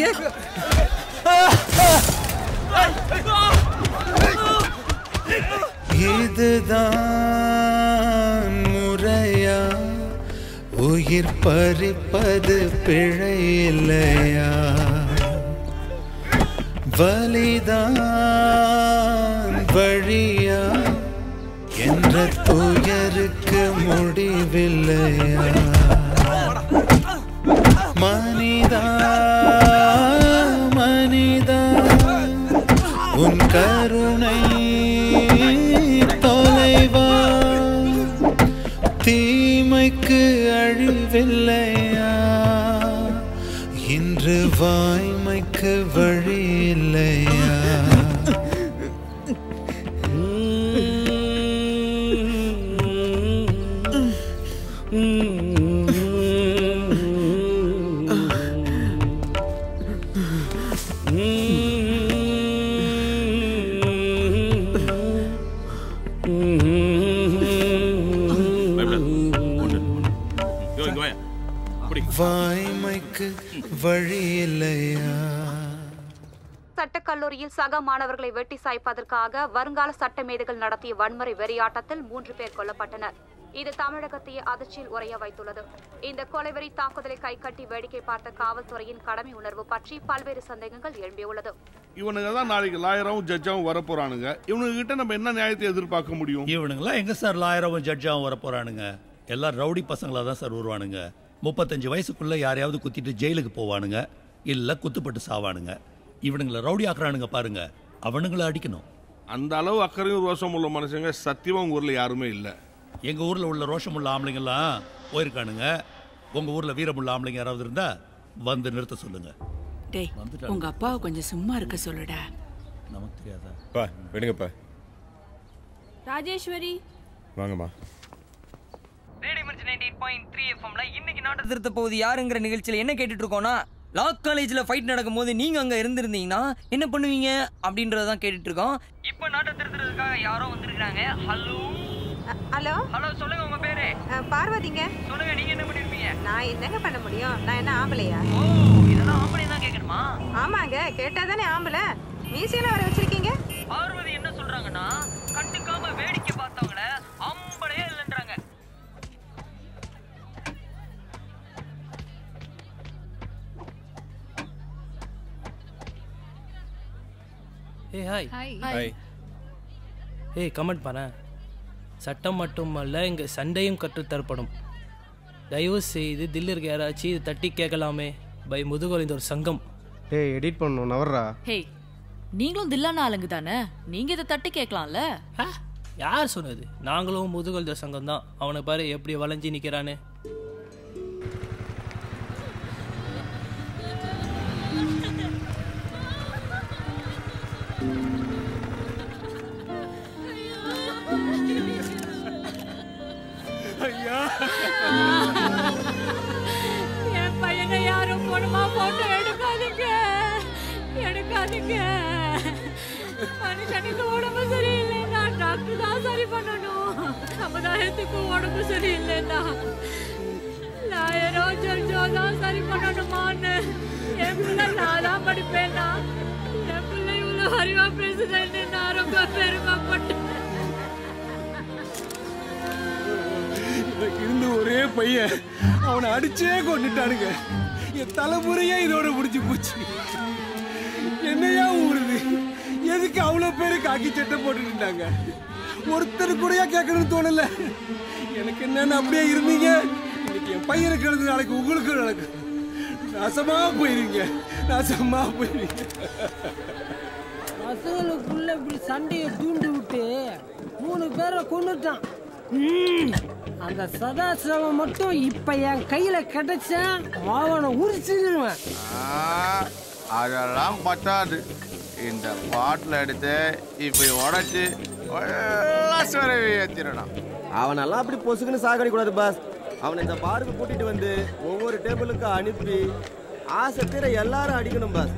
இதுதான் முறையா உயிர் பறிப்பது பிழை இல்லையா வலிதான் வழியா என்ற துயருக்கு முடிவில்லையா மனிதா மனிதா உன் கருணை தொலைவா தீமைக்கு அழிவில்லையா இன்று வாய்மைக்கு வழி இல்லையா வாய்மைக்கு வழி இல்லையா சட்டக்கல்லூரியில் சக மாணவர்களை வெட்டி சாய்ப்பதற்காக வருங்கால சட்டமேதைகள் நடத்திய வன்முறை வெறியாட்டத்தில் மூன்று பேர் கொல்லப்பட்டனர் இது தமிழகத்தையே அதிர்ச்சியில் உரைய வைத்துள்ளது இந்த கொலைவெறி தாக்குதலை கைகட்டி வேடிக்கை பார்த்த காவல்துறையின் கடமை உணர்வு பற்றி பல்வேறு சந்தேகங்கள் எழும்பியுள்ளது இவனுங்க தான் நாளைக்கு லாயராகவும் ஜட்ஜாவும் வர போறானுங்க இவனுங்க கிட்ட நம்ம என்ன நியாயத்தை எதிர்பார்க்க முடியும் இவனுங்களாம் எங்க சார் லாயராகவும் ஜட்ஜாகவும் வர போறானுங்க எல்லாம் ரவுடி பசங்களா தான் சார் வருவானுங்க முப்பத்தஞ்சு வயசுக்குள்ள யாரையாவது குத்திட்டு ஜெயிலுக்கு போவானுங்க இல்ல குத்துப்பட்டு சாவானுங்க இவனுங்களை ரவுடி ஆக்குறானுங்க பாருங்க அவனுங்களை அடிக்கணும் அந்த அளவு அக்கறையும் ரோசம் உள்ள மனுஷங்க சத்தியமா உங்க ஊர்ல யாருமே இல்ல எங்க ஊர்ல உள்ள ரோஷமுள்ள ஆம்பளைங்கெல்லாம் போயிருக்கானுங்க உங்க ஊர்ல வீரமுள்ள ஆம்பளைங்க யாராவது இருந்தா வந்து நிறுத்த சொல்லுங்க டேய் வந்துட்டாங்க. உங்க அப்பாவை கொஞ்சம் சும்மா இருக்க சொல்லுடா நமக்கு தெரியாதா பா விடுங்கப்பா ராஜேஸ்வரி வாங்கம்மா இன்னைக்கு நாட்டு திருத்த போகுது யாருங்கிற நிகழ்ச்சியில என்ன கேட்டுட்டு இருக்கோம்னா லா காலேஜ்ல ஃபைட் நடக்கும்போது நீங்க அங்க இருந்திருந்தீங்கன்னா என்ன பண்ணுவீங்க அப்படின்றதான் கேட்டுட்டு இருக்கோம் இப்போ நாட்டை திருத்துறதுக்காக யாரோ வந்திருக்காங்க ஹலோ ஹலோ ஹலோ சொல்லுங்க உங்க பேரு பார்வதிங்க சொல்லுங்க நீங்க என்ன பண்ணிருப்பீங்க நான் என்னங்க பண்ண முடியும் நான் என்ன ஆம்பளையா ஓ இதெல்லாம் ஆம்பளை தான் கேட்கணுமா ஆமாங்க கேட்டா தானே ஆம்பளை மீசையில வர வச்சிருக்கீங்க பார்வதி என்ன சொல்றாங்கன்னா கண்டுக்காம வேடிக்கை பார்த்தவங்கள ஆம்பளையே இல்லைன்றாங்க ஏய் ஹாய் ஹாய் ஹாய் ஏய் கமெண்ட் பாரேன் சட்டம் மட்டுமல்ல இங்கே சண்டையும் கற்றுத்தரப்படும் தயவு செய்து தில்லு இருக்க யாராச்சும் இது தட்டி கேட்கலாமே பை முதுகொலிந்த ஒரு சங்கம் ஏய் எடிட் பண்ணணும் நவர்றா ஹே நீங்களும் தில்லான ஆளுங்க தானே நீங்க இதை தட்டி கேட்கலாம்ல ஆ, யார் சொன்னது நாங்களும் முதுகொலிந்த சங்கம் தான் அவனை பாரு எப்படி வளைஞ்சி நிற்கிறான்னு என் பையனை யாரும் பொண்ணுமா போட்டோ எடுக்காதீங்க எடுக்காதீங்க மனுஷனுக்கு உடம்பு சரியில்லைன்னா டாக்டர் தான் சரி பண்ணணும் சமுதாயத்துக்கு உடம்பு சரியில்லைன்னா லாயரோ ஜட்ஜோ தான் சரி பண்ணணுமான்னு என் பிள்ளை நான் தான் படிப்பேன்னா என் பிள்ளை இவ்வளோ அறிவா பேசுதுன்னு நான் ரொம்ப பெருமைப்பட்டேன் எனக்கு இருந்த ஒரே பையன் அவனை அடிச்சே கொண்டுட்டானுங்க என் தலைமுறையே இதோட முடிஞ்சு போச்சு என்னையா ஊறுது எதுக்கு அவ்வளோ பேர் காக்கி சட்டை போட்டுட்டாங்க ஒருத்தர் கூடயா கேட்கணும்னு தோணல எனக்கு என்னன்னு அப்படியே இருந்தீங்க இன்னைக்கு என் பையனுக்கு எழுது நாளைக்கு உங்களுக்கு நடக்கும் நாசமா போயிருங்க நாசமா போயிருங்க பசங்களுக்குள்ள இப்படி சண்டையை தூண்டி விட்டு மூணு பேரை கொண்டுட்டான் அந்த சதாசிவம் மட்டும் இப்ப என் கையில கிடைச்சா அவனை உரிச்சிருவேன் அதெல்லாம் பத்தாது இந்த பாட்டில் எடுத்து இப்படி உடைச்சு சொரவி ஏற்றிடணும் அவனெல்லாம் அப்படி பொசுக்குன்னு சாகடிக்க கூடாது பாஸ் அவனை இந்த பாருக்கு கூட்டிட்டு வந்து ஒவ்வொரு டேபிளுக்கு அனுப்பி ஆசை தீர எல்லாரும் அடிக்கணும் பாஸ்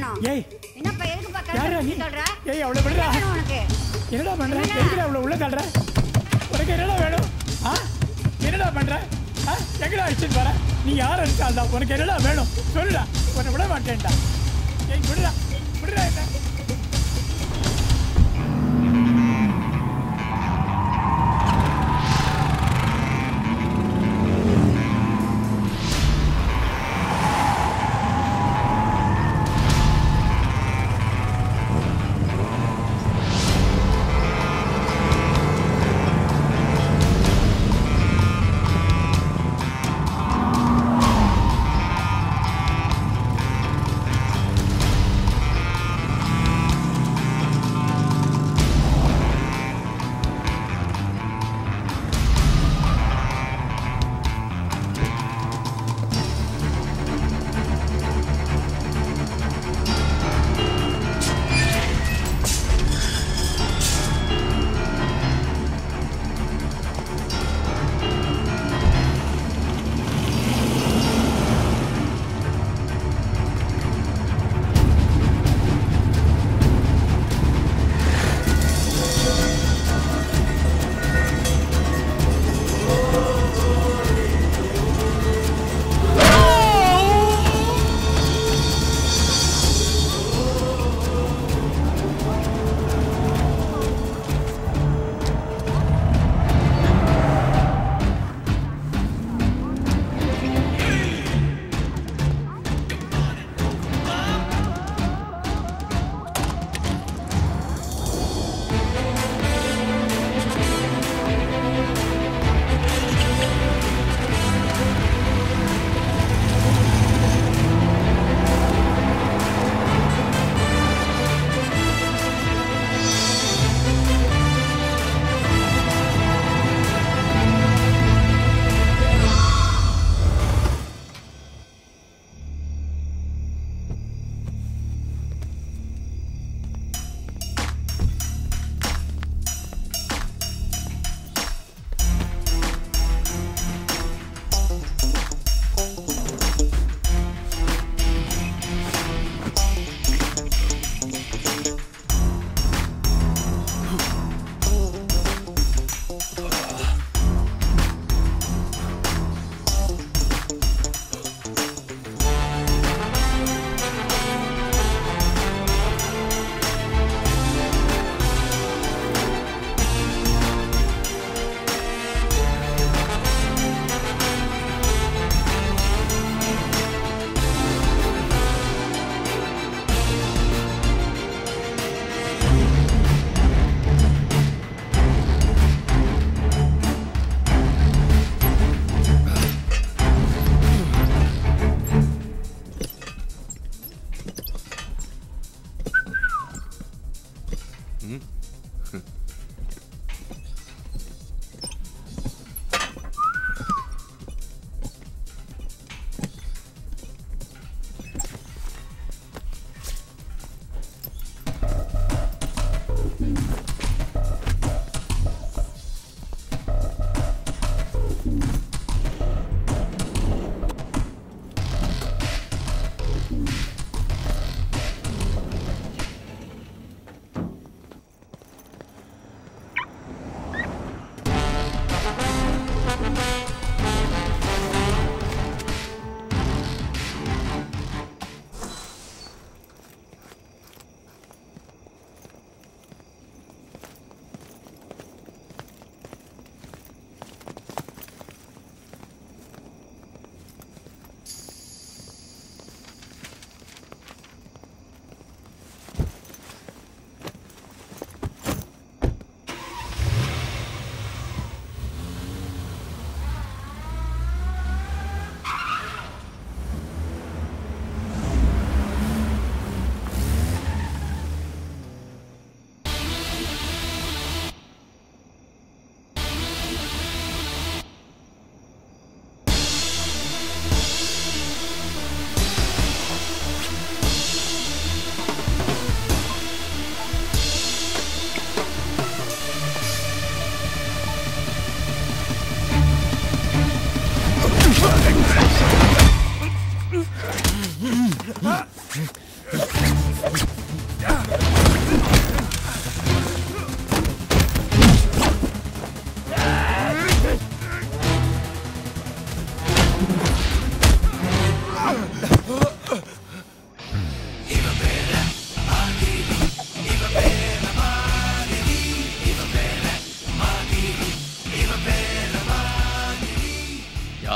வேணும் ஏய் என்னப்பா எதுக்குப்பா யாரா நீ கழுத்து சொல்ற ஏய் அவளை விடுடா என்ன வேணும் உனக்கு என்னடா பண்ற என்ன? எதுக்குடா அவளை உள்ள தள்ளுற உனக்கு என்னடா வேணும் ஆ என்னடா பண்ற ஆ எங்கடா அடிச்சிட்டு வர நீ யார் அடிச்சால்டா உனக்கு என்னடா வேணும் சொல்லுடா உன்னை விட மாட்டேன்டா ஏய் விடுடா விடுடா என்ன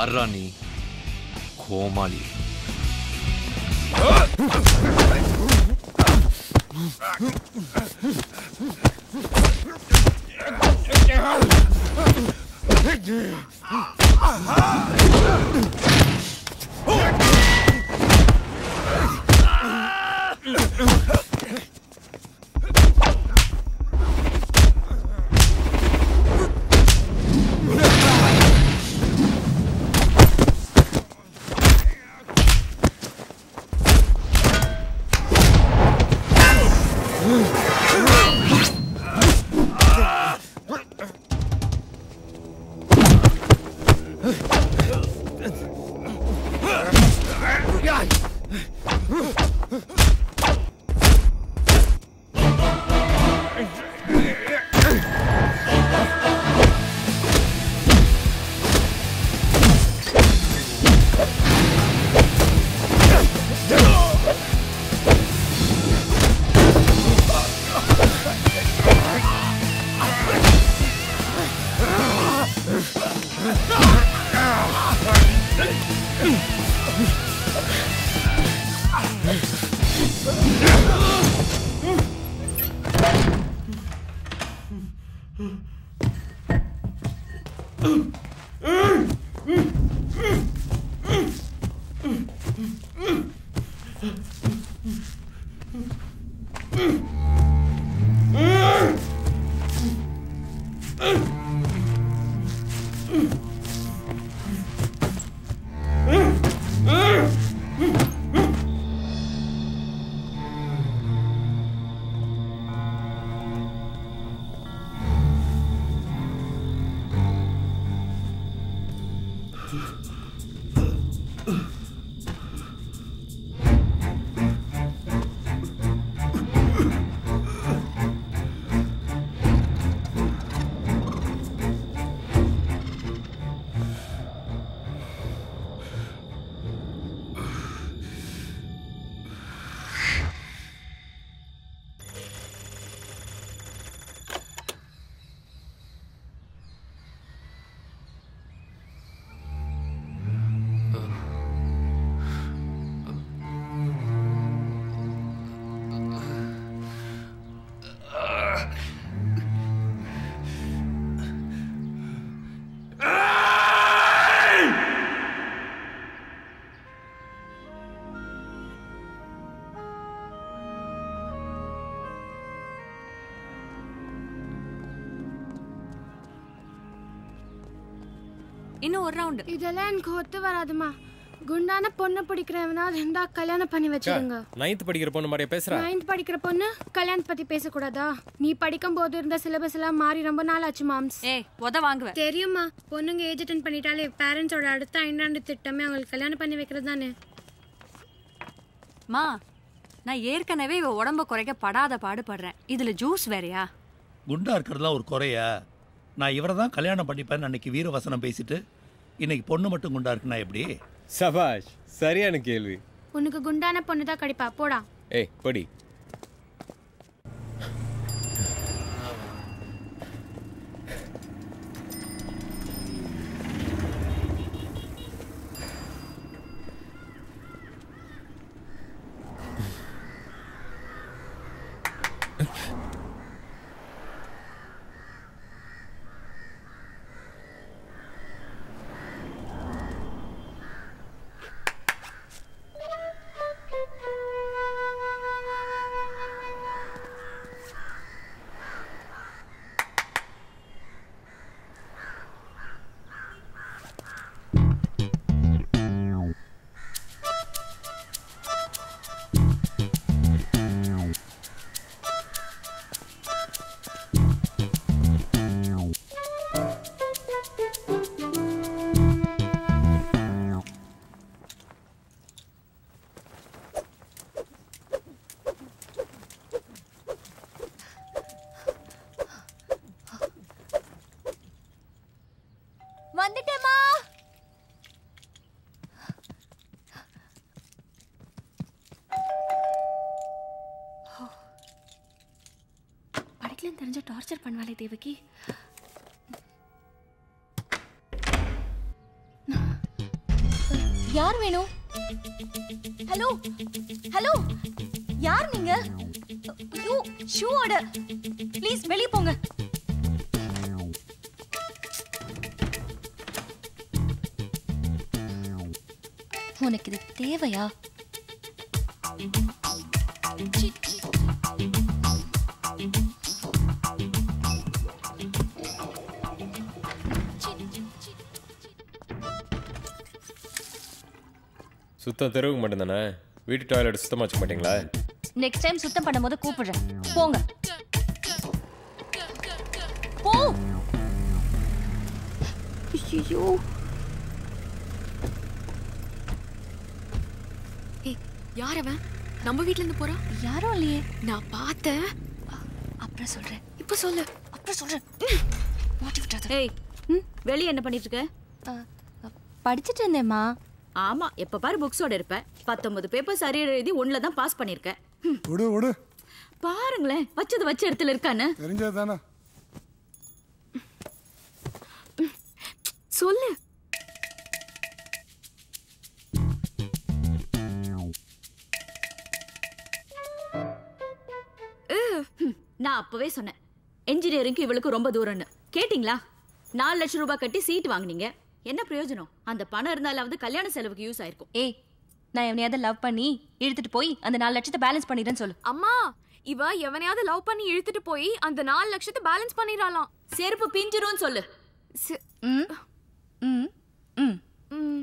யாரா நீ கோமாளி இன்னும் ஒரு ரவுண்ட் இதெல்லாம் எனக்கு ஒத்து வராதுமா குண்டான பொண்ணு பிடிக்கிறவனா இருந்தா கல்யாணம் பண்ணி வச்சிருங்க நைன்த் படிக்கிற பொண்ணு மாதிரியா பேசுறா நைன்த் படிக்கிற பொண்ணு கல்யாணத்தை பத்தி பேசக்கூடாதா நீ படிக்கும் போது இருந்த சிலபஸ் எல்லாம் மாறி ரொம்ப நாள் ஆச்சு மாம்ஸ் ஏ உத வாங்குவேன் தெரியுமா பொண்ணுங்க ஏஜ் அட்டன் பண்ணிட்டாலே பேரண்ட்ஸோட அடுத்த ஐந்தாண்டு திட்டமே அவங்களுக்கு கல்யாணம் பண்ணி வைக்கிறது தானே மா நான் ஏற்கனவே இவ உடம்ப குறைக்க படாத பாடுபடுறேன் இதுல ஜூஸ் வேறயா குண்டா இருக்கிறதுலாம் ஒரு குறையா நான் இவரை தான் கல்யாணம் பண்ணிப்பேன்னு அன்னைக்கு வீரவசனம் பேசிட்டு இன்னைக்கு பொண்ணு மட்டும் குண்டா இருக்குன்னா எப்படி சபாஷ் சரியான கேள்வி உனக்கு குண்டான பொண்ணு தான் கிடைப்பா போடா ஏய் படி வந்துட்டேமா படிக்கலன்னு தெரிஞ்ச டார்ச்சர் பண்ணுவாளே தேவகி யார் வேணும் ஹலோ ஹலோ யார் நீங்க ஐயோ ஷூ ஆர்டர் ப்ளீஸ் வெளிய போங்க உனக்கு இது தேவையா சுத்தம் தெருவுக்கு மட்டும்தானே வீட்டு டாய்லெட் சுத்தமாக வச்சுக்க மாட்டீங்களா நெக்ஸ்ட் டைம் சுத்தம் பண்ணும்போது கூப்பிடுறேன் போங்க போ ஐயோ ஏய் யார் அவன் நம்ம வீட்ல இருந்து போறா யாரும் இல்லையே நான் பார்த்தேன் அப்புறம் சொல்றேன் இப்போ சொல்லு அப்புறம் சொல்றேன் மாட்டி விட்டுறது ஏய் ம் வெளியே என்ன பண்ணிட்டு இருக்க படிச்சிட்டு இருந்தேம்மா ஆமா எப்ப பாரு புக்ஸோட இருப்ப பத்தொன்பது பேப்பர் சரியா எழுதி ஒண்ணுல தான் பாஸ் பண்ணிருக்க ம், விடு விடு பாருங்களேன் வச்சது வச்ச இடத்துல இருக்கான்னு தெரிஞ்சது தானே சொல்லு அஹ், ஹம், நான் அப்பவே சொன்னேன் என்ஜினியரிங்க்கு இவளுக்கு ரொம்ப தூரம்னு கேட்டிங்களா நாலு லட்சம் ரூபாய் கட்டி சீட் வாங்குனீங்க என்ன பிரயோஜனம் அந்த பணம் இருந்தாலாவது கல்யாண செலவுக்கு யூஸ் ஆயிருக்கும் ஏய் நான் எவனையாவது லவ் பண்ணி இழுத்துட்டு போய் அந்த நாலு லட்சத்தை பேலன்ஸ் பண்ணிடுறேன்னு சொல்லு அம்மா இவ எவனையாவது லவ் பண்ணி இழுத்துட்டு போய் அந்த நாலு லட்சத்தை பேலன்ஸ் பண்ணிடலாம் செருப்பு பிஞ்சிரும் சொல்லு ம் ம் ம் ம்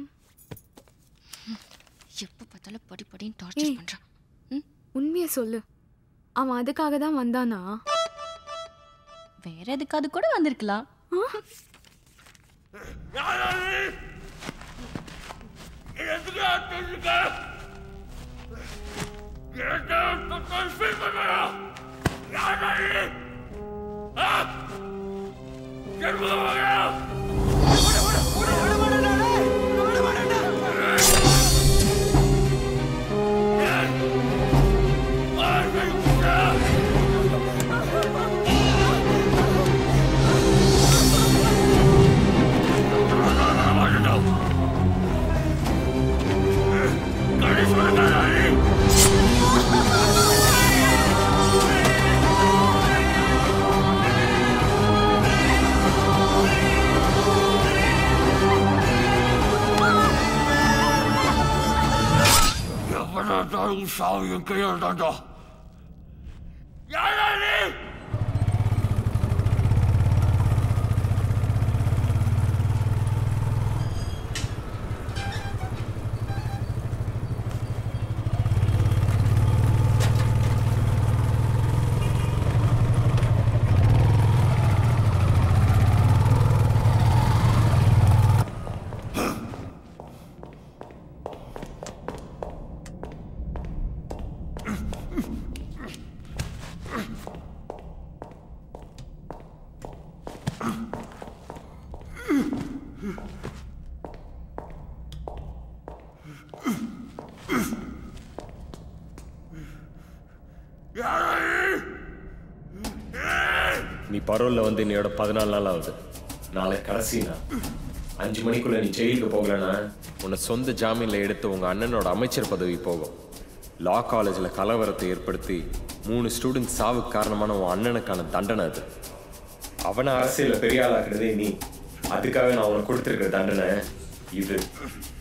எப்போ பார்த்தாலும் படி படின்னு டார்ச்சர் ஏய். பண்றான் உண்மையை சொல்லு அவன் அதுக்காக தான் வந்தானா வேற எதுக்காவது கூட வந்திருக்கலாம் எவனாட்டாலும் சாவு என் கையால் தாண்டா யாரா நீ யாரா நீ நீ பரோலில் வந்து இன்னையோட பதினாலு நாள் ஆகுது நாளை கடைசி நாள் அஞ்சு மணிக்குள்ள நீ ஜெயிலுக்கு போகலன்னா உன்னை சொந்த ஜாமீனில் எடுத்து உங்க அண்ணனோட அமைச்சர் பதவி போகும் லா காலேஜில் கலவரத்தை ஏற்படுத்தி மூணு ஸ்டூடெண்ட் சாவுக்கு காரணமான உன் அண்ணனுக்கான தண்டனை அது அவனை அரசியலில் பெரிய ஆளாக்குறதே நீ அதுக்காக நான் உனக்கு கொடுத்துருக்கிற தண்டனை இது